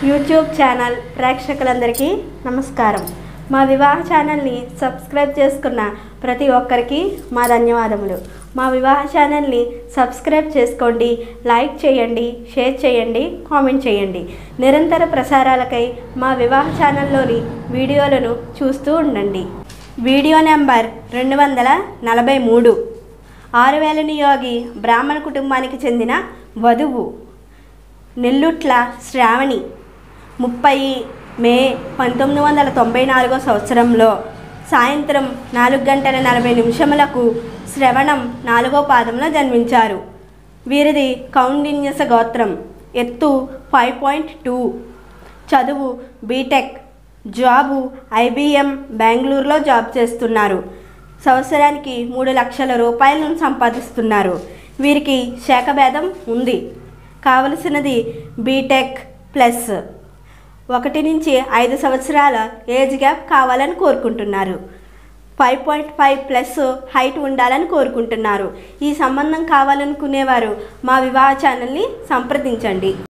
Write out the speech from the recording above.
YouTube channel ప్రేక్షకులందరికీ నమస్కారం మా వివాహ ఛానల్ని సబ్స్క్రైబ్ చేసుకున్న ప్రతి ఒక్కరికి మా ధన్యవాదములు మా వివాహ ఛానల్ని సబ్స్క్రైబ్ చేసుకోండి లైక్ చేయండి షేర్ చేయండి కామెంట్ చేయండి నిరంతర ప్రసారాలకై మా వివాహ ఛానల్లోని వీడియోలను చూస్తూ ఉండండి వీడియో నెంబర్ రెండు వందల నలభై మూడు ఆరు వేల నియోగి బ్రాహ్మణ కుటుంబానికి చెందిన వధువు నెల్లుట్ల శ్రావణి ముప్పై మే పంతొమ్మిది వందల తొంభై నాలుగో సంవత్సరంలో సాయంత్రం నాలుగు గంటల నలభై నిమిషములకు శ్రవణం నాలుగో పాదంలో జన్మించారు వీరిది కౌండిన్యస గోత్రం ఎత్తు ఫైవ్ పాయింట్ టూ చదువు బీటెక్ జాబు ఐబిఎం బెంగళూరులో జాబ్ చేస్తున్నారు సంవత్సరానికి మూడు లక్షల రూపాయలను సంపాదిస్తున్నారు వీరికి శాఖభేదం ఉంది కావలసినది బీటెక్ ప్లస్ ఒకటి నుంచి ఐదు సంవత్సరాల ఏజ్ గ్యాప్ కావాలని కోరుకుంటున్నారు five point five plus height ఉండాలని కోరుకుంటున్నారు ఈ సంబంధం కావాలనుకునేవారు మా వివాహ ఛానల్ని సంప్రదించండి